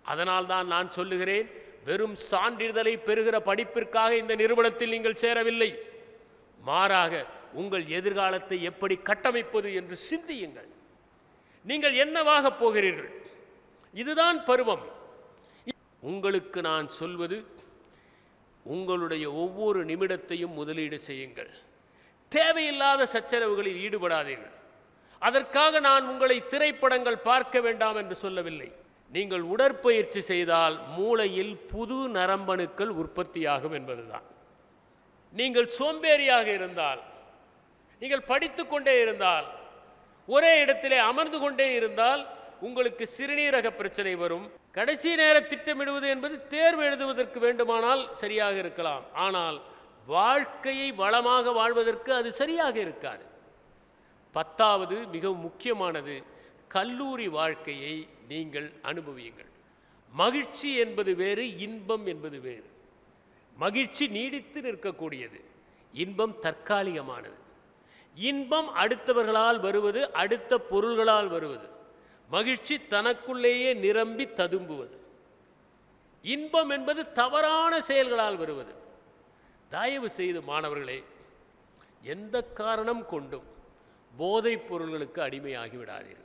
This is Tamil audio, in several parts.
அதனால் தான் நான் சொல்லுகிறேன் வெறும் சான்றிதழை பெறுகிற படிப்பிற்காக இந்த நிறுவனத்தில் நீங்கள் சேரவில்லை மாறாக உங்கள் எதிர்காலத்தை எப்படி கட்டமைப்பது என்று சிந்தியுங்கள் நீங்கள் என்னவாக போகிறீர்கள் இதுதான் பருவம் உங்களுக்கு நான் சொல்வது உங்களுடைய ஒவ்வொரு நிமிடத்தையும் முதலீடு செய்யுங்கள் தேவையில்லாத சச்சரவுகளில் ஈடுபடாதீர்கள் அதற்காக நான் உங்களை திரைப்படங்கள் பார்க்க வேண்டாம் என்று சொல்லவில்லை நீங்கள் உடற்பயிற்சி செய்தால் மூளையில் புது நரம்பணுக்கள் உற்பத்தியாகும் என்பதுதான் நீங்கள் சோம்பேறியாக இருந்தால் நீங்கள் படித்துக்கொண்டே இருந்தால் ஒரே இடத்திலே அமர்ந்து கொண்டே இருந்தால் உங்களுக்கு சிறுநீரக பிரச்சனை வரும் கடைசி நேர திட்டமிடுவது என்பது தேர்வு எழுதுவதற்கு வேண்டுமானால் சரியாக இருக்கலாம் ஆனால் வாழ்க்கையை வளமாக வாழ்வதற்கு அது சரியாக இருக்காது பத்தாவது மிகவும் முக்கியமானது கல்லூரி வாழ்க்கையை நீங்கள் அனுபவியுங்கள் மகிழ்ச்சி என்பது வேறு இன்பம் என்பது வேறு மகிழ்ச்சி நீடித்து நிற்கக்கூடியது இன்பம் தற்காலிகமானது இன்பம் அடுத்தவர்களால் வருவது அடுத்த பொருள்களால் வருவது மகிழ்ச்சி தனக்குள்ளேயே நிரம்பி ததும்புவது இன்பம் என்பது தவறான செயல்களால் வருவது தயவு செய்து மாணவர்களே எந்த காரணம் கொண்டும் போதைப் பொருள்களுக்கு அடிமையாகி விடாதீர்கள்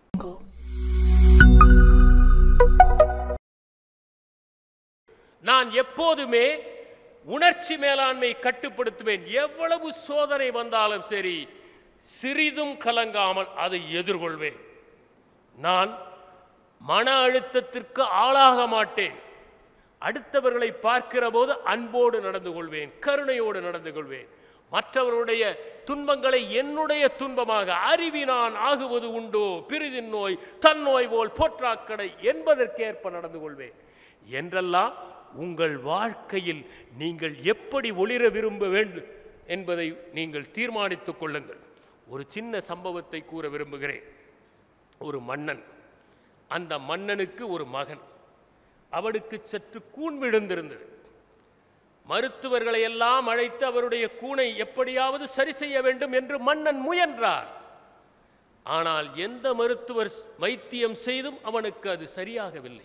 நான் எப்போதுமே உணர்ச்சி மேலாண்மை கட்டுப்படுத்துவேன் எவ்வளவு சோதனை வந்தாலும் சரி சிறிதும் கலங்காமல் அதை எதிர்கொள்வேன் நான் மன அழுத்தத்திற்கு ஆளாக மாட்டேன் அடுத்தவர்களை பார்க்கிற போது அன்போடு நடந்து கொள்வேன் கருணையோடு நடந்து கொள்வேன் மற்றவருடைய துன்பங்களை என்னுடைய துன்பமாக அறிவினான் ஆகுவது உண்டோ பிரிதின் நோய் தன் நோய் போல் போற்றாக்கடை என்பதற்கேற்ப நடந்து கொள்வேன் என்றெல்லாம் உங்கள் வாழ்க்கையில் நீங்கள் எப்படி ஒளிர விரும்ப வேண்டும் என்பதை நீங்கள் தீர்மானித்துக் கொள்ளுங்கள் ஒரு சின்ன சம்பவத்தை கூற விரும்புகிறேன் ஒரு மன்னன் அந்த மன்னனுக்கு ஒரு மகன் அவனுக்கு சற்று கூன் விழுந்திருந்தது மருத்துவர்களை எல்லாம் அழைத்து அவருடைய கூனை எப்படியாவது சரி செய்ய வேண்டும் என்று மன்னன் முயன்றார் ஆனால் எந்த மருத்துவர் வைத்தியம் செய்தும் அவனுக்கு அது சரியாகவில்லை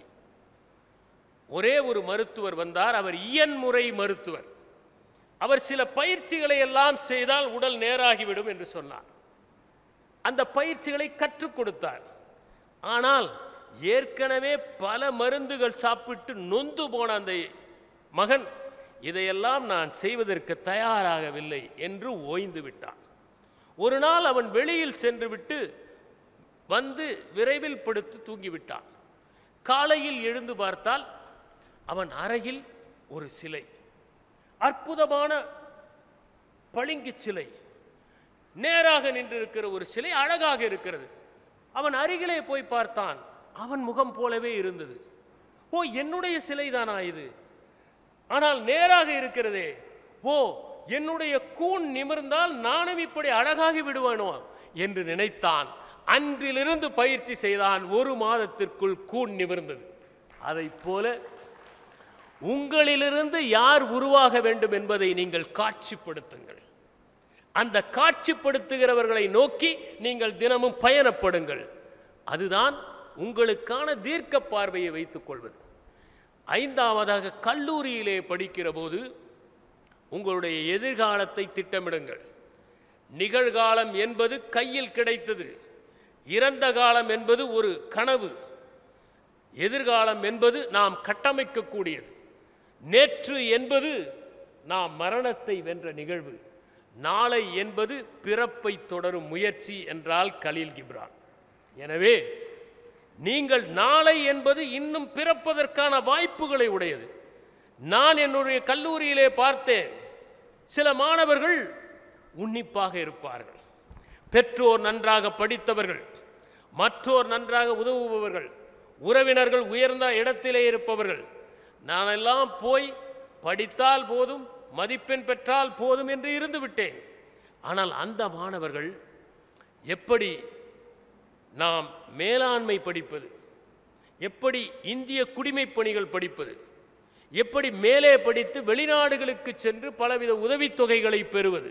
ஒரே ஒரு மருத்துவர் வந்தார் அவர் இயன்முறை மருத்துவர் அவர் சில பயிற்சிகளை எல்லாம் செய்தால் உடல் நேராகிவிடும் என்று சொன்னார் அந்த பயிற்சிகளை கற்றுக் கொடுத்தார் ஆனால் ஏற்கனவே பல மருந்துகள் சாப்பிட்டு நொந்து போன அந்த மகன் இதையெல்லாம் நான் செய்வதற்கு தயாராகவில்லை என்று ஓய்ந்து விட்டான் ஒரு நாள் அவன் வெளியில் சென்று விட்டு வந்து விரைவில் படுத்து தூங்கிவிட்டான் காலையில் எழுந்து பார்த்தால் அவன் அறையில் ஒரு சிலை அற்புதமான பளிங்கு சிலை நேராக நின்றிருக்கிற ஒரு சிலை அழகாக இருக்கிறது அவன் அருகிலே போய் பார்த்தான் அவன் முகம் போலவே இருந்தது ஓ என்னுடைய சிலைதானா இது ஆனால் நேராக இருக்கிறதே ஓ என்னுடைய கூன் நிமிர்ந்தால் நானும் இப்படி அழகாகி விடுவானோ என்று நினைத்தான் அன்றிலிருந்து பயிற்சி செய்தான் ஒரு மாதத்திற்குள் கூன் நிமிர்ந்தது அதைப் போல உங்களிலிருந்து யார் உருவாக வேண்டும் என்பதை நீங்கள் காட்சிப்படுத்துங்கள் அந்த காட்சிப்படுத்துகிறவர்களை நோக்கி நீங்கள் தினமும் பயணப்படுங்கள் அதுதான் உங்களுக்கான தீர்க்க பார்வையை வைத்துக் கொள்வது ஐந்தாவதாக கல்லூரியிலே படிக்கிற போது உங்களுடைய எதிர்காலத்தை திட்டமிடுங்கள் நிகழ்காலம் என்பது கையில் கிடைத்தது இறந்த காலம் என்பது ஒரு கனவு எதிர்காலம் என்பது நாம் கட்டமைக்கக்கூடியது நேற்று என்பது நாம் மரணத்தை வென்ற நிகழ்வு நாளை என்பது பிறப்பை தொடரும் முயற்சி என்றால் கலீல் கிப்ரான் எனவே நீங்கள் நாளை என்பது இன்னும் பிறப்பதற்கான வாய்ப்புகளை உடையது நான் என்னுடைய கல்லூரியிலே பார்த்தேன் சில மாணவர்கள் உன்னிப்பாக இருப்பார்கள் பெற்றோர் நன்றாக படித்தவர்கள் மற்றோர் நன்றாக உதவுபவர்கள் உறவினர்கள் உயர்ந்த இடத்திலே இருப்பவர்கள் நானெல்லாம் போய் படித்தால் போதும் மதிப்பெண் பெற்றால் போதும் என்று இருந்து விட்டேன் ஆனால் அந்த மாணவர்கள் எப்படி நாம் மேலாண்மை படிப்பது எப்படி இந்திய குடிமைப் பணிகள் படிப்பது எப்படி மேலே படித்து வெளிநாடுகளுக்கு சென்று பலவித உதவித்தொகைகளை பெறுவது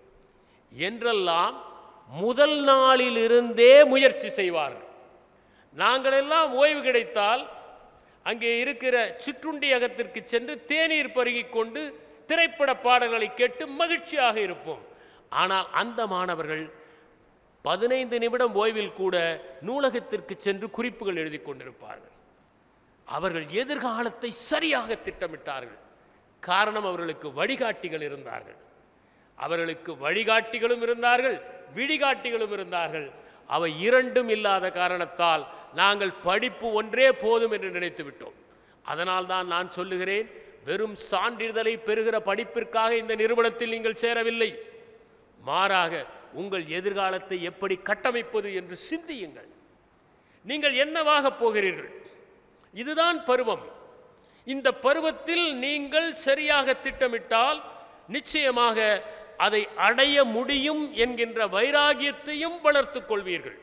என்றெல்லாம் முதல் நாளிலிருந்தே முயற்சி செய்வார்கள் நாங்கள் எல்லாம் ஓய்வு கிடைத்தால் அங்கே இருக்கிற சிற்றுண்டியகத்திற்கு சென்று தேநீர் பருகிக் கொண்டு திரைப்பட பாடல்களை கேட்டு மகிழ்ச்சியாக இருப்போம் ஆனால் அந்த மாணவர்கள் பதினைந்து நிமிடம் ஓய்வில் கூட நூலகத்திற்கு சென்று குறிப்புகள் எழுதி கொண்டிருப்பார்கள் அவர்கள் எதிர்காலத்தை சரியாக திட்டமிட்டார்கள் காரணம் அவர்களுக்கு வழிகாட்டிகள் இருந்தார்கள் அவர்களுக்கு வழிகாட்டிகளும் இருந்தார்கள் விழிகாட்டிகளும் இருந்தார்கள் அவை இரண்டும் இல்லாத காரணத்தால் நாங்கள் படிப்பு ஒன்றே போதும் என்று நினைத்து விட்டோம் அதனால் தான் நான் சொல்லுகிறேன் வெறும் சான்றிதழை பெறுகிற படிப்பிற்காக இந்த நிறுவனத்தில் நீங்கள் சேரவில்லை மாறாக உங்கள் எதிர்காலத்தை எப்படி கட்டமைப்பது என்று சிந்தியுங்கள் நீங்கள் என்னவாக போகிறீர்கள் இதுதான் பருவம் இந்த பருவத்தில் நீங்கள் சரியாக திட்டமிட்டால் நிச்சயமாக அதை அடைய முடியும் என்கின்ற வைராகியத்தையும் வளர்த்துக் கொள்வீர்கள்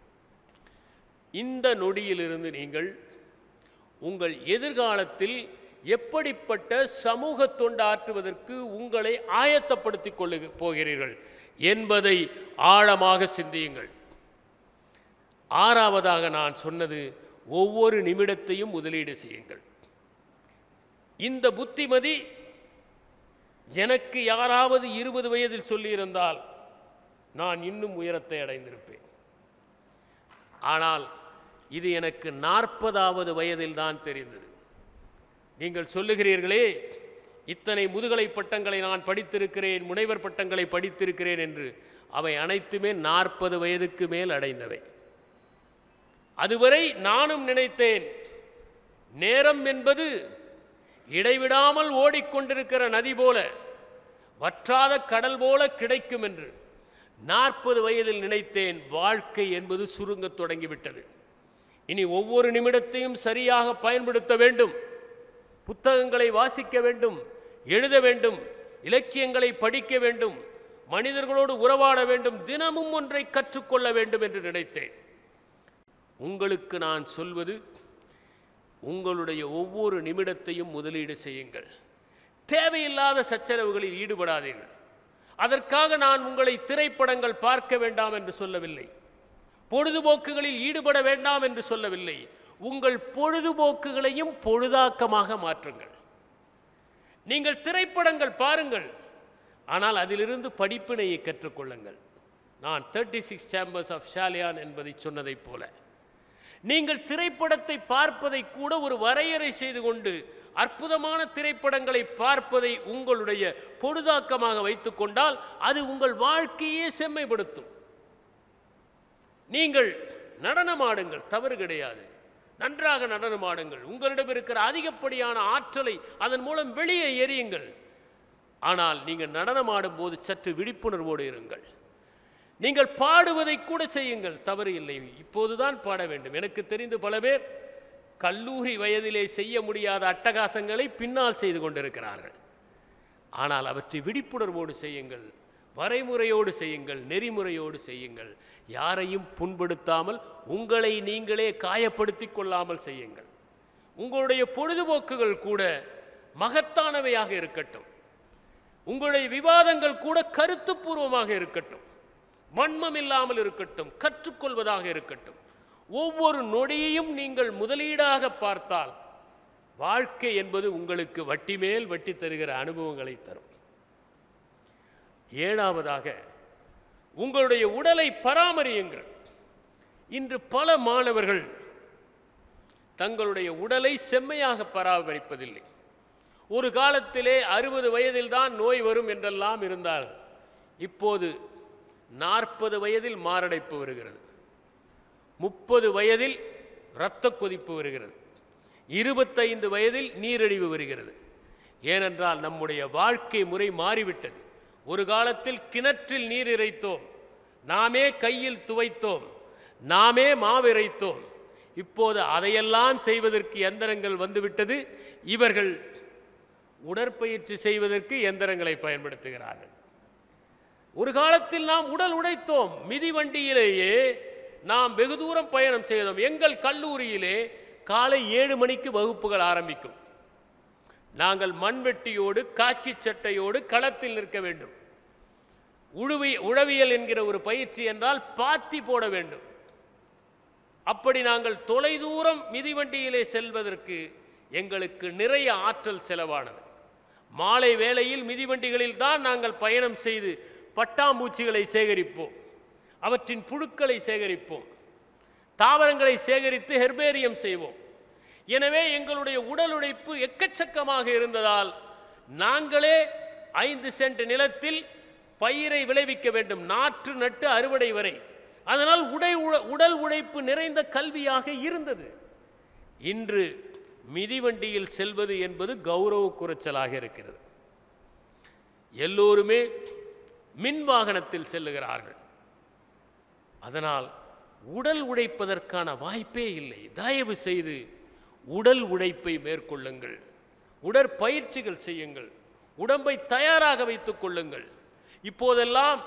இந்த நொடியிலிருந்து நீங்கள் உங்கள் எதிர்காலத்தில் எப்படிப்பட்ட சமூக தொண்டு ஆற்றுவதற்கு உங்களை ஆயத்தப்படுத்திக் கொள்ளு போகிறீர்கள் என்பதை ஆழமாக சிந்தியுங்கள் ஆறாவதாக நான் சொன்னது ஒவ்வொரு நிமிடத்தையும் முதலீடு செய்யுங்கள் இந்த புத்திமதி எனக்கு யாராவது இருபது வயதில் சொல்லியிருந்தால் நான் இன்னும் உயரத்தை அடைந்திருப்பேன் ஆனால் இது எனக்கு நாற்பதாவது வயதில் தான் தெரிந்தது நீங்கள் சொல்லுகிறீர்களே இத்தனை முதுகலை பட்டங்களை நான் படித்திருக்கிறேன் முனைவர் பட்டங்களை படித்திருக்கிறேன் என்று அவை அனைத்துமே நாற்பது வயதுக்கு மேல் அடைந்தவை அதுவரை நானும் நினைத்தேன் நேரம் என்பது இடைவிடாமல் ஓடிக்கொண்டிருக்கிற நதி போல வற்றாத கடல் போல கிடைக்கும் என்று நாற்பது வயதில் நினைத்தேன் வாழ்க்கை என்பது சுருங்கத் தொடங்கிவிட்டது இனி ஒவ்வொரு நிமிடத்தையும் சரியாக பயன்படுத்த வேண்டும் புத்தகங்களை வாசிக்க வேண்டும் எழுத வேண்டும் இலக்கியங்களை படிக்க வேண்டும் மனிதர்களோடு உறவாட வேண்டும் தினமும் ஒன்றை கற்றுக்கொள்ள வேண்டும் என்று நினைத்தேன் உங்களுக்கு நான் சொல்வது உங்களுடைய ஒவ்வொரு நிமிடத்தையும் முதலீடு செய்யுங்கள் தேவையில்லாத சச்சரவுகளில் ஈடுபடாதீர்கள் அதற்காக நான் உங்களை திரைப்படங்கள் பார்க்க வேண்டாம் என்று சொல்லவில்லை பொழுதுபோக்குகளில் ஈடுபட வேண்டாம் என்று சொல்லவில்லை உங்கள் பொழுதுபோக்குகளையும் பொழுதாக்கமாக மாற்றுங்கள் நீங்கள் திரைப்படங்கள் பாருங்கள் ஆனால் அதிலிருந்து படிப்பினையை கற்றுக்கொள்ளுங்கள் நான் thirty six chambers of Shaolin என்பதை சொன்னதைப் போல நீங்கள் திரைப்படத்தை பார்ப்பதை கூட ஒரு வரையறை செய்து கொண்டு அற்புதமான திரைப்படங்களை பார்ப்பதை உங்களுடைய பொழுதாக்கமாக வைத்துக்கொண்டால் அது உங்கள் வாழ்க்கையே செம்மைப்படுத்தும் நீங்கள் நடனமாடுங்கள் தவறு கிடையாது நன்றாக நடனமாடுங்கள் உங்களிடம் இருக்கிற அதிகப்படியான ஆற்றலை அதன் மூலம் வெளியே எறியுங்கள் ஆனால் நீங்கள் நடனமாடும் போது சற்று விழிப்புணர்வோடு இருங்கள் நீங்கள் பாடுவதை கூட செய்யுங்கள் தவறு இல்லை இப்போதுதான் பாட வேண்டும் எனக்கு தெரிந்து பல பேர் கல்லூரி வயதிலே செய்ய முடியாத அட்டகாசங்களை பின்னால் செய்து கொண்டிருக்கிறார்கள் ஆனால் அவற்றை விழிப்புணர்வோடு செய்யுங்கள் வரைமுறையோடு செய்யுங்கள் நெறிமுறையோடு செய்யுங்கள் யாரையும் புண்படுத்தாமல் உங்களை நீங்களே காயப்படுத்திக் கொள்ளாமல் செய்யுங்கள் உங்களுடைய பொழுதுபோக்குகள் கூட மகத்தானவையாக இருக்கட்டும் உங்களுடைய விவாதங்கள் கூட கருத்துப்பூர்வமாக இருக்கட்டும் வன்மம் இல்லாமல் இருக்கட்டும் கற்றுக்கொள்வதாக இருக்கட்டும் ஒவ்வொரு நொடியையும் நீங்கள் முதலீடாக பார்த்தால் வாழ்க்கை என்பது உங்களுக்கு வட்டி மேல் வட்டி தருகிற அனுபவங்களை தரும் ஏழாவதாக உங்களுடைய உடலை பராமரியுங்கள் இன்று பல மாணவர்கள் தங்களுடைய உடலை செம்மையாக பராமரிப்பதில்லை ஒரு காலத்திலே அறுபது வயதில்தான் நோய் வரும் என்றெல்லாம் இருந்தால் இப்போது நாற்பது வயதில் மாரடைப்பு வருகிறது முப்பது வயதில் இரத்த கொதிப்பு வருகிறது இருபத்தைந்து வயதில் நீரிழிவு வருகிறது ஏனென்றால் நம்முடைய வாழ்க்கை முறை மாறிவிட்டது ஒரு காலத்தில் கிணற்றில் நீர் இறைத்தோம் நாமே கையில் துவைத்தோம் நாமே மாவிரைத்தோம் இப்போது அதையெல்லாம் செய்வதற்கு எந்திரங்கள் வந்துவிட்டது இவர்கள் உடற்பயிற்சி செய்வதற்கு எந்திரங்களை பயன்படுத்துகிறார்கள் ஒரு காலத்தில் நாம் உடல் உடைத்தோம் மிதிவண்டியிலேயே நாம் வெகு தூரம் பயணம் செய்தோம் எங்கள் கல்லூரியிலே காலை ஏழு மணிக்கு வகுப்புகள் ஆரம்பிக்கும் நாங்கள் மண்வெட்டியோடு காக்கி சட்டையோடு களத்தில் நிற்க வேண்டும் உழுவி உழவியல் என்கிற ஒரு பயிற்சி என்றால் பாத்தி போட வேண்டும் அப்படி நாங்கள் தொலைதூரம் மிதிவண்டியிலே செல்வதற்கு எங்களுக்கு நிறைய ஆற்றல் செலவானது மாலை வேளையில் மிதிவண்டிகளில் தான் நாங்கள் பயணம் செய்து பட்டாம்பூச்சிகளை சேகரிப்போம் அவற்றின் புழுக்களை சேகரிப்போம் தாவரங்களை சேகரித்து ஹெர்பேரியம் செய்வோம் எனவே எங்களுடைய உடல் உழைப்பு எக்கச்சக்கமாக இருந்ததால் நாங்களே ஐந்து சென்ட் நிலத்தில் பயிரை விளைவிக்க வேண்டும் நாற்று நட்டு அறுவடை வரை அதனால் உடை உழ- உடல் உழைப்பு நிறைந்த கல்வியாக இருந்தது இன்று மிதிவண்டியில் செல்வது என்பது கௌரவ குறைச்சலாக இருக்கிறது எல்லோருமே மின் வாகனத்தில் செல்லுகிறார்கள் அதனால் உடல் உழைப்பதற்கான வாய்ப்பே இல்லை தயவு செய்து உடல் உழைப்பை மேற்கொள்ளுங்கள் உடற்பயிற்சிகள் செய்யுங்கள் உடம்பை தயாராக வைத்துக் கொள்ளுங்கள் இப்போதெல்லாம்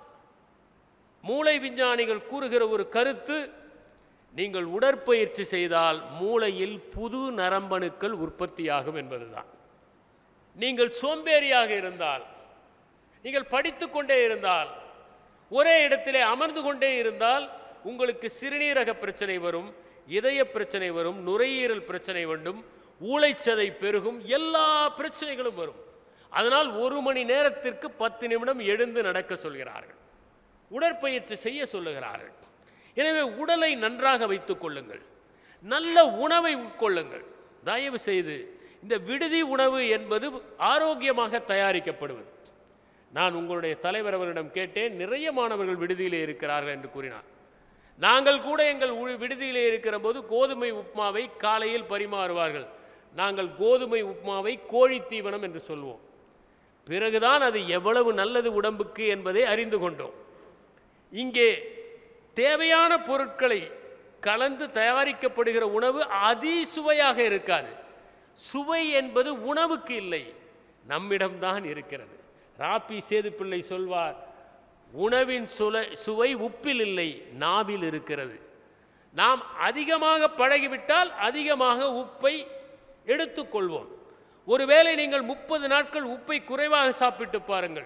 மூளை விஞ்ஞானிகள் கூறுகிற ஒரு கருத்து நீங்கள் உடற்பயிற்சி செய்தால் மூளையில் புது நரம்பணுக்கள் உற்பத்தியாகும் என்பதுதான் நீங்கள் சோம்பேறியாக இருந்தால் நீங்கள் படித்துக் கொண்டே இருந்தால் ஒரே இடத்திலே அமர்ந்து கொண்டே இருந்தால் உங்களுக்கு சிறுநீரக பிரச்சனை வரும் இதய பிரச்சனை வரும் நுரையீரல் பிரச்சனை வேண்டும் ஊளைச்சதை பெருகும் எல்லா பிரச்சனைகளும் வரும் அதனால் ஒரு மணி நேரத்திற்கு பத்து நிமிடம் எழுந்து நடக்க சொல்கிறார்கள் உடற்பயிற்சி செய்ய சொல்லுகிறார்கள் எனவே உடலை நன்றாக வைத்துக் கொள்ளுங்கள் நல்ல உணவை உட்கொள்ளுங்கள் தயவு செய்து இந்த விடுதி உணவு என்பது ஆரோக்கியமாக தயாரிக்கப்படுவது நான் உங்களுடைய தலைவர் அவரிடம் கேட்டேன் நிறைய மாணவர்கள் விடுதியிலே இருக்கிறார்கள் என்று கூறினார் நாங்கள் கூட எங்கள் உ- விடுதியிலே இருக்கிற போது கோதுமை உப்மாவை காலையில் பரிமாறுவார்கள் நாங்கள் கோதுமை உப்மாவை கோழி தீவனம் என்று சொல்வோம் பிறகுதான் அது எவ்வளவு நல்லது உடம்புக்கு என்பதை அறிந்து கொண்டோம் இங்கே தேவையான பொருட்களை கலந்து தயாரிக்கப்படுகிற உணவு அதிசுவையாக இருக்காது சுவை என்பது உணவுக்கு இல்லை நம்மிடம்தான் இருக்கிறது ராப்பி சேதுப்பிள்ளை சொல்வார் உணவின் சுலை சுவை உப்பில் இல்லை நாவில் இருக்கிறது நாம் அதிகமாக பழகிவிட்டால் அதிகமாக உப்பை எடுத்துக்கொள்வோம் ஒருவேளை நீங்கள் முப்பது நாட்கள் உப்பை குறைவாக சாப்பிட்டு பாருங்கள்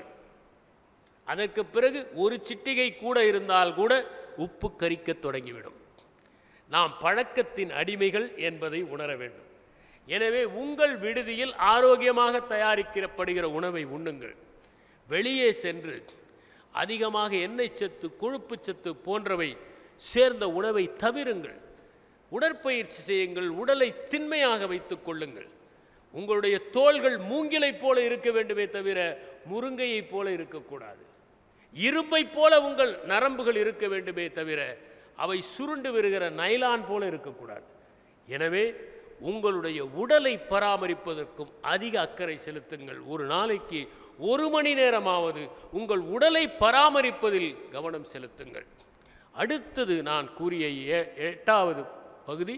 அதற்கு பிறகு ஒரு சிட்டிகை கூட இருந்தால் கூட உப்பு கரிக்கத் தொடங்கிவிடும் நாம் பழக்கத்தின் அடிமைகள் என்பதை உணர வேண்டும் எனவே உங்கள் விடுதியில் ஆரோக்கியமாக தயாரிக்கப்படுகிற உணவை உண்ணுங்கள் வெளியே சென்று அதிகமாக எண்ணெய் சத்து கொழுப்பு சத்து போன்றவை சேர்ந்த உணவை தவிருங்கள் உடற்பயிற்சி செய்யுங்கள் உடலை திண்மையாக வைத்துக் கொள்ளுங்கள் உங்களுடைய தோள்கள் மூங்கிலைப் போல இருக்க வேண்டுமே தவிர முருங்கையைப் போல இருக்கக்கூடாது இரும்பைப் போல உங்கள் நரம்புகள் இருக்க வேண்டுமே தவிர அவை சுருண்டு வருகிற நைலான் போல இருக்கக்கூடாது எனவே உங்களுடைய உடலை பராமரிப்பதற்கும் அதிக அக்கறை செலுத்துங்கள் ஒரு நாளைக்கு ஒரு மணி நேரமாவது உங்கள் உடலை பராமரிப்பதில் கவனம் செலுத்துங்கள் அடுத்தது நான் கூறிய ஏ- எட்டாவது பகுதி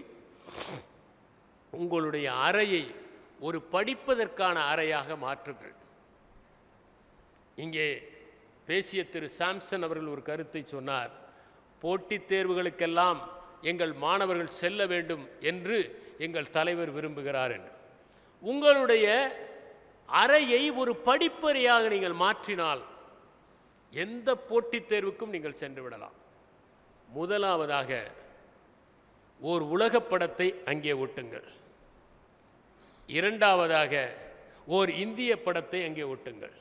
உங்களுடைய அறையை ஒரு படிப்பதற்கான அறையாக மாற்றுங்கள் இங்கே பேசிய திரு சாம்சன் அவர்கள் ஒரு கருத்தை சொன்னார் போட்டித் தேர்வுகளுக்கெல்லாம் எங்கள் மாணவர்கள் செல்ல வேண்டும் என்று எங்கள் தலைவர் விரும்புகிறார் என்று உங்களுடைய அறையை ஒரு படிப்பறையாக நீங்கள் மாற்றினால் எந்த போட்டித் தேர்வுக்கும் நீங்கள் சென்று விடலாம் முதலாவதாக ஓர் உலகப் படத்தை அங்கே ஒட்டுங்கள் இரண்டாவதாக ஓர் இந்திய படத்தை அங்கே ஒட்டுங்கள்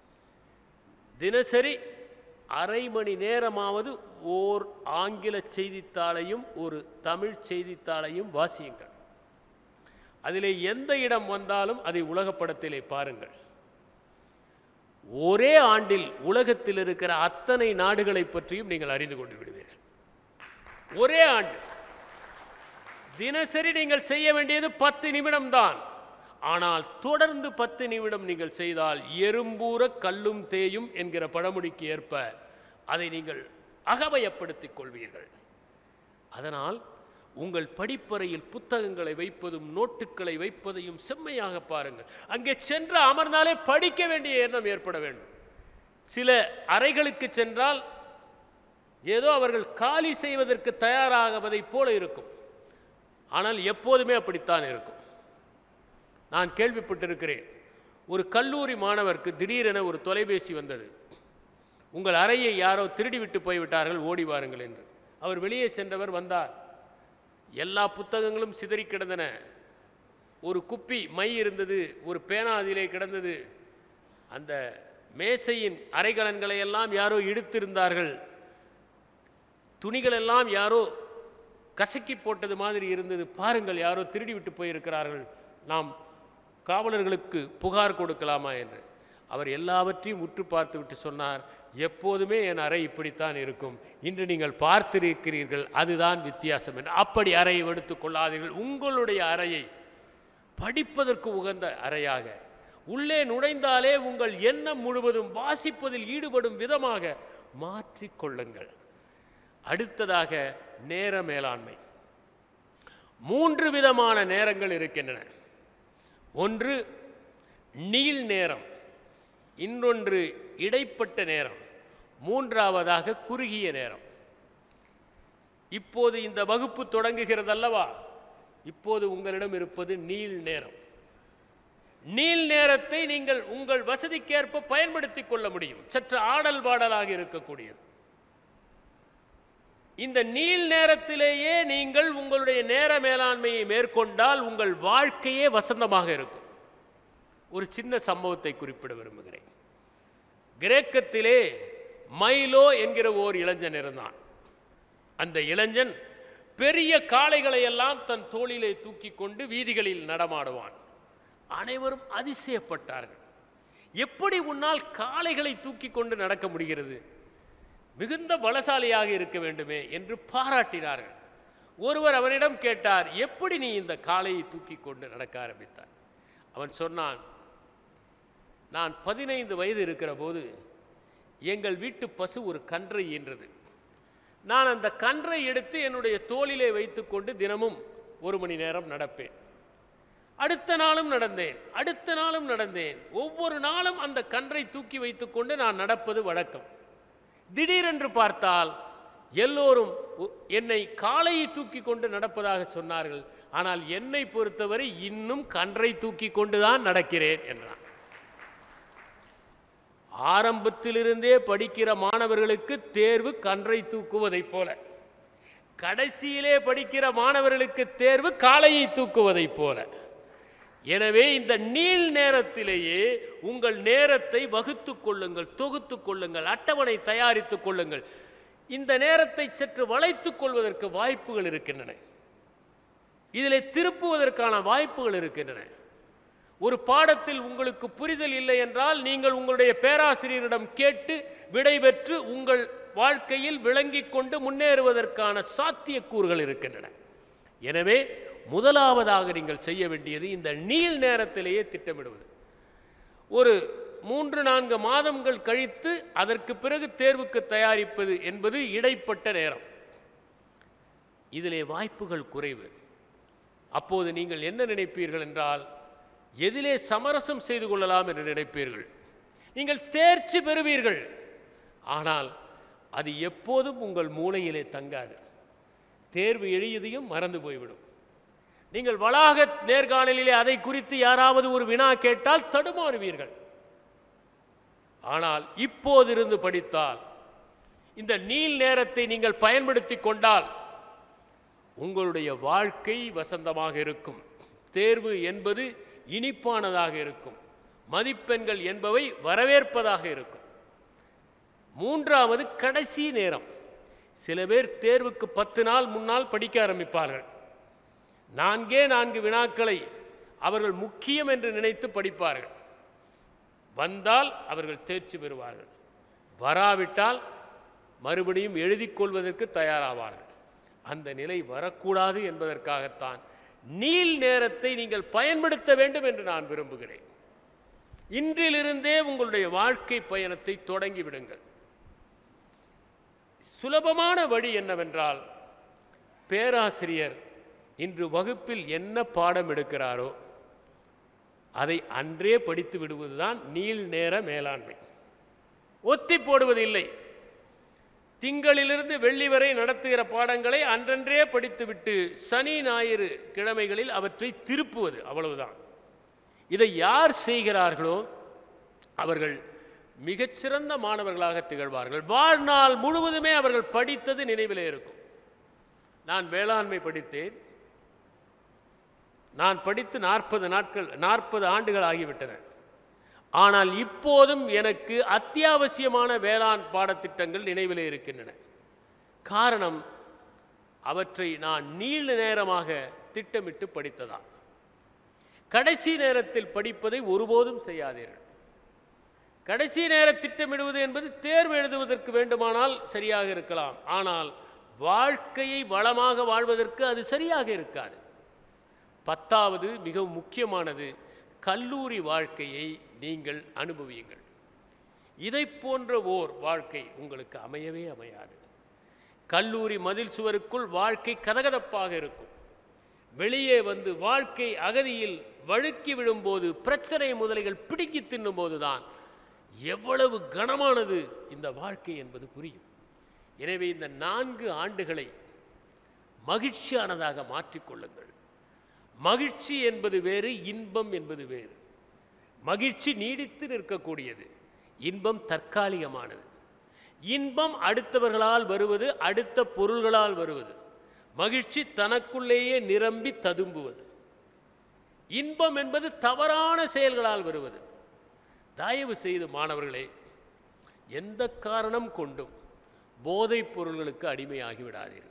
தினசரி அரை மணி நேரமாவது ஓர் ஆங்கில செய்தித்தாளையும் ஒரு தமிழ் செய்தித்தாளையும் வாசியுங்கள் அதிலே எந்த இடம் வந்தாலும் அதை உலகப் படத்திலே பாருங்கள் ஒரே ஆண்டில் உலகத்தில் இருக்கிற அத்தனை நாடுகளை பற்றியும் நீங்கள் அறிந்து கொண்டு விடுவீர்கள் ஒரே ஆண்டு தினசரி நீங்கள் செய்ய வேண்டியது பத்து நிமிடம்தான் ஆனால் தொடர்ந்து பத்து நிமிடம் நீங்கள் செய்தால் எறும்பூர கல்லும் தேயும் என்கிற பழமொழிக்கு ஏற்ப அதை நீங்கள் அகவயப்படுத்திக் கொள்வீர்கள் அதனால் உங்கள் படிப்பறையில் புத்தகங்களை வைப்பதும் நோட்டுக்களை வைப்பதையும் செம்மையாக பாருங்கள் அங்கே சென்று அமர்ந்தாலே படிக்க வேண்டிய எண்ணம் ஏற்பட வேண்டும் சில அறைகளுக்கு சென்றால் ஏதோ அவர்கள் காலி செய்வதற்கு தயாராகுவதைப் போல இருக்கும் ஆனால் எப்போதுமே அப்படித்தான் இருக்கும் நான் கேள்விப்பட்டிருக்கிறேன் ஒரு கல்லூரி மாணவருக்கு திடீரென ஒரு தொலைபேசி வந்தது உங்கள் அறையை யாரோ திருடிவிட்டு போய்விட்டார்கள் ஓடி வாருங்கள் என்று அவர் வெளியே சென்றவர் வந்தார் எல்லா புத்தகங்களும் சிதறி கிடந்தன ஒரு குப்பி மை இருந்தது ஒரு பேனா அதிலே கிடந்தது அந்த மேசையின் அரைகலன்களை எல்லாம் யாரோ இழுத்திருந்தார்கள் துணிகள் எல்லாம் யாரோ கசக்கி போட்டது மாதிரி இருந்தது பாருங்கள் யாரோ திருடி விட்டு போயிருக்கிறார்கள் நாம் காவலர்களுக்கு புகார் கொடுக்கலாமா என்று அவர் எல்லாவற்றையும் உற்று பார்த்து விட்டு சொன்னார் எப்போதுமே என் அறை இப்படித்தான் இருக்கும் இன்று நீங்கள் பார்த்திருக்கிறீர்கள் அதுதான் வித்தியாசம் என்று அப்படி அறையை எடுத்துக் கொள்ளாதீர்கள் உங்களுடைய அறையை படிப்பதற்கு உகந்த அறையாக உள்ளே நுழைந்தாலே உங்கள் எண்ணம் முழுவதும் வாசிப்பதில் ஈடுபடும் விதமாக மாற்றிக்கொள்ளுங்கள் அடுத்ததாக நேர மேலாண்மை மூன்று விதமான நேரங்கள் இருக்கின்றன ஒன்று நீள் நேரம் இன்னொன்று இடைப்பட்ட நேரம் மூன்றாவதாக குறுகிய நேரம் இப்போது இந்த வகுப்பு தொடங்குகிறதல்லவா இப்போது உங்களிடம் இருப்பது நீள் நேரம் நீள் நேரத்தை நீங்கள் உங்கள் வசதிக்கேற்ப பயன்படுத்திக் கொள்ள முடியும் சற்று ஆடல் பாடலாக இருக்கக்கூடியது இந்த நீள் நேரத்திலேயே நீங்கள் உங்களுடைய நேர மேலாண்மையை மேற்கொண்டால் உங்கள் வாழ்க்கையே வசந்தமாக இருக்கும் ஒரு சின்ன சம்பவத்தை குறிப்பிட விரும்புகிறேன் கிரேக்கத்திலே மைலோ என்கிற ஓர் இளைஞன் இருந்தான் அந்த இளைஞன் பெரிய காளைகளை எல்லாம் தன் தோளிலே தூக்கி கொண்டு வீதிகளில் நடமாடுவான் அனைவரும் அதிசயப்பட்டார்கள் எப்படி உன்னால் காளைகளை தூக்கி கொண்டு நடக்க முடிகிறது மிகுந்த பலசாலியாக இருக்க வேண்டுமே என்று பாராட்டினார்கள் ஒருவர் அவனிடம் கேட்டார் எப்படி நீ இந்த காளையை தூக்கி கொண்டு நடக்க ஆரம்பித்தார் அவன் சொன்னான் நான் பதினைந்து வயது இருக்கிற போது எங்கள் வீட்டு பசு ஒரு கன்றை ஈன்றது நான் அந்த கன்றை எடுத்து என்னுடைய தோளிலே வைத்துக்கொண்டு தினமும் ஒரு மணி நேரம் நடப்பேன் அடுத்த நாளும் நடந்தேன் அடுத்த நாளும் நடந்தேன் ஒவ்வொரு நாளும் அந்த கன்றை தூக்கி வைத்துக்கொண்டு நான் நடப்பது வழக்கம் திடீரென்று பார்த்தால் எல்லோரும் உ- என்னை காலையை தூக்கி கொண்டு நடப்பதாக சொன்னார்கள் ஆனால் என்னை பொறுத்தவரை இன்னும் கன்றை தூக்கி கொண்டுதான் நடக்கிறேன் என்றான் ஆரம்பத்திலிருந்தே படிக்கிற மாணவர்களுக்கு தேர்வு கன்றை தூக்குவதைப் போல கடைசியிலே படிக்கிற மாணவர்களுக்கு தேர்வு காளையை தூக்குவதைப் போல எனவே இந்த நீள் நேரத்திலேயே உங்கள் நேரத்தை வகுத்துக் கொள்ளுங்கள் தொகுத்துக் கொள்ளுங்கள் அட்டவணை தயாரித்துக் கொள்ளுங்கள் இந்த நேரத்தை சற்று வளைத்துக் கொள்வதற்கு வாய்ப்புகள் இருக்கின்றன இதிலே திருப்புவதற்கான வாய்ப்புகள் இருக்கின்றன ஒரு பாடத்தில் உங்களுக்கு புரிதல் இல்லை என்றால் நீங்கள் உங்களுடைய பேராசிரியரிடம் கேட்டு விடை பெற்று உங்கள் வாழ்க்கையில் விளங்கிக் கொண்டு முன்னேறுவதற்கான சாத்தியக்கூறுகள் இருக்கின்றன எனவே முதலாவதாக நீங்கள் செய்ய வேண்டியது இந்த நீள் நேரத்திலேயே திட்டமிடுவது ஒரு மூன்று நான்கு மாதங்கள் கழித்து அதற்கு பிறகு தேர்வுக்கு தயாரிப்பது என்பது இடைப்பட்ட நேரம் இதிலே வாய்ப்புகள் குறைவு அப்போது நீங்கள் என்ன நினைப்பீர்கள் என்றால் எதிலே சமரசம் செய்து கொள்ளலாம் என்று நினைப்பீர்கள் நீங்கள் தேர்ச்சி பெறுவீர்கள் ஆனால் அது எப்போதும் உங்கள் மூளையிலே தங்காது தேர்வு எழுதியதையும் மறந்து போய்விடும் நீங்கள் வளாக நேர்காணலிலே அதை குறித்து யாராவது ஒரு வினா கேட்டால் தடுமாறுவீர்கள் ஆனால் இப்போதிருந்து படித்தால் இந்த நீள் நேரத்தை நீங்கள் பயன்படுத்தி கொண்டால் உங்களுடைய வாழ்க்கை வசந்தமாக இருக்கும் தேர்வு என்பது இனிப்பானதாக இருக்கும் மதிப்பெண்கள் என்பவை வரவேற்பதாக இருக்கும் மூன்றாவது கடைசி நேரம் சில பேர் தேர்வுக்கு பத்து நாள் முன்னால் படிக்க ஆரம்பிப்பார்கள் நான்கே நான்கு வினாக்களை அவர்கள் முக்கியம் என்று நினைத்து படிப்பார்கள் வந்தால் அவர்கள் தேர்ச்சி பெறுவார்கள் வராவிட்டால் மறுபடியும் எழுதிக் கொள்வதற்கு தயாராவார்கள் அந்த நிலை வரக்கூடாது என்பதற்காகத்தான் நீள் நேரத்தை நீங்கள் பயன்படுத்த வேண்டும் என்று நான் விரும்புகிறேன் இன்றிலிருந்தே உங்களுடைய வாழ்க்கை பயணத்தை தொடங்கி விடுங்கள் சுலபமான வழி என்னவென்றால் பேராசிரியர் இன்று வகுப்பில் என்ன பாடம் எடுக்கிறாரோ அதை அன்றே படித்து விடுவதுதான் நீள் நேர மேலாண்மை ஒத்தி போடுவதில்லை திங்களிலிருந்து வெள்ளி வரை நடத்துகிற பாடங்களை அன்றன்றே படித்துவிட்டு சனி ஞாயிறு கிழமைகளில் அவற்றை திருப்புவது அவ்வளவுதான் இதை யார் செய்கிறார்களோ அவர்கள் மிகச்சிறந்த மாணவர்களாக திகழ்வார்கள் வாழ்நாள் முழுவதுமே அவர்கள் படித்தது நினைவிலே இருக்கும் நான் வேளாண்மை படித்தேன் நான் படித்து நாற்பது நாட்கள் நாற்பது ஆண்டுகள் ஆகிவிட்டன ஆனால் இப்போதும் எனக்கு அத்தியாவசியமான வேளாண் பாடத்திட்டங்கள் நினைவிலே இருக்கின்றன காரணம் அவற்றை நான் நீண்ட நேரமாக திட்டமிட்டு படித்ததால் கடைசி நேரத்தில் படிப்பதை ஒருபோதும் செய்யாதீர்கள் கடைசி நேர திட்டமிடுவது என்பது தேர்வு எழுதுவதற்கு வேண்டுமானால் சரியாக இருக்கலாம் ஆனால் வாழ்க்கையை வளமாக வாழ்வதற்கு அது சரியாக இருக்காது பத்தாவது மிகவும் முக்கியமானது கல்லூரி வாழ்க்கையை நீங்கள் அனுபவியுங்கள் இதை போன்ற ஓர் வாழ்க்கை உங்களுக்கு அமையவே அமையாது கல்லூரி மதில் சுவருக்குள் வாழ்க்கை கதகதப்பாக இருக்கும் வெளியே வந்து வாழ்க்கை அகதியில் வழுக்கி விழும்போது பிரச்சனை முதலைகள் பிடுங்கி தின்னும்போது தான் எவ்வளவு கனமானது இந்த வாழ்க்கை என்பது புரியும் எனவே இந்த நான்கு ஆண்டுகளை மகிழ்ச்சியானதாக மாற்றிக்கொள்ளுங்கள் மகிழ்ச்சி என்பது வேறு இன்பம் என்பது வேறு மகிழ்ச்சி நீடித்து நிற்கக்கூடியது இன்பம் தற்காலிகமானது இன்பம் அடுத்தவர்களால் வருவது அடுத்த பொருள்களால் வருவது மகிழ்ச்சி தனக்குள்ளேயே நிரம்பி ததும்புவது இன்பம் என்பது தவறான செயல்களால் வருவது தயவு செய்து மாணவர்களே எந்த காரணம் கொண்டும் போதைப் பொருள்களுக்கு அடிமையாகி விடாதீர்கள்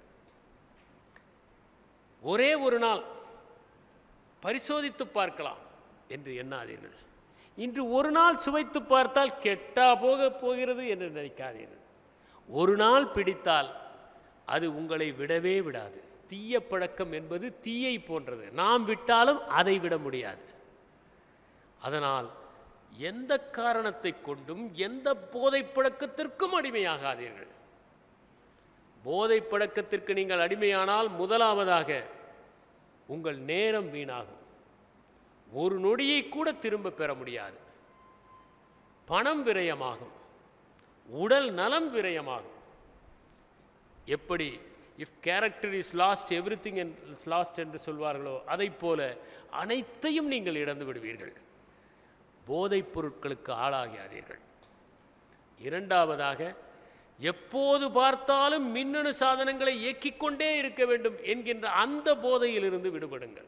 ஒரே ஒரு நாள் பரிசோதித்து பார்க்கலாம் என்று எண்ணாதீர்கள் இன்று ஒரு நாள் சுவைத்து பார்த்தால் கெட்டா போக போகிறது என்று நினைக்காதீர்கள் ஒரு நாள் பிடித்தால் அது உங்களை விடவே விடாது தீய பழக்கம் என்பது தீயை போன்றது நாம் விட்டாலும் அதை விட முடியாது அதனால் எந்த காரணத்தை கொண்டும் எந்த போதைப் பழக்கத்திற்கும் அடிமையாகாதீர்கள் போதைப் பழக்கத்திற்கு நீங்கள் அடிமையானால் முதலாவதாக உங்கள் நேரம் வீணாகும் ஒரு நொடியை கூட திரும்ப பெற முடியாது பணம் விரயமாகும் உடல் நலம் விரயமாகும் எப்படி if character is lost everything is lost என்று சொல்வார்களோ அதைப் போல அனைத்தையும் நீங்கள் இழந்து விடுவீர்கள் போதைப் பொருட்களுக்கு ஆளாகாதீர்கள் இரண்டாவதாக எப்போது பார்த்தாலும் மின்னணு சாதனங்களை இயக்கிக் கொண்டே இருக்க வேண்டும் என்கின்ற அந்த போதையிலிருந்து விடுபடுங்கள்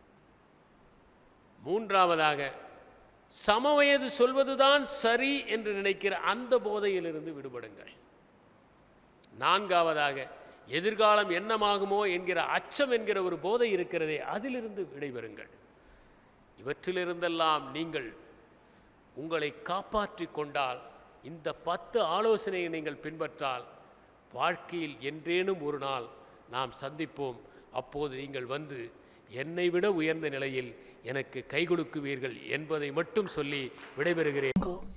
மூன்றாவதாக சமவயது சொல்வதுதான் சரி என்று நினைக்கிற அந்த போதையிலிருந்து விடுபடுங்கள் நான்காவதாக எதிர்காலம் என்னமாகுமோ என்கிற அச்சம் என்கிற ஒரு போதை இருக்கிறதே அதிலிருந்து விடைபெறுங்கள் இவற்றிலிருந்தெல்லாம் நீங்கள் உங்களை காப்பாற்றிக் கொண்டால் இந்த பத்து ஆலோசனையை நீங்கள் பின்பற்றால் வாழ்க்கையில் என்றேனும் ஒரு நாள் நாம் சந்திப்போம் அப்போது நீங்கள் வந்து என்னை விட உயர்ந்த நிலையில் எனக்கு கை கொடுக்குவீர்கள் என்பதை மட்டும் சொல்லி விடைபெறுகிறேன் Go.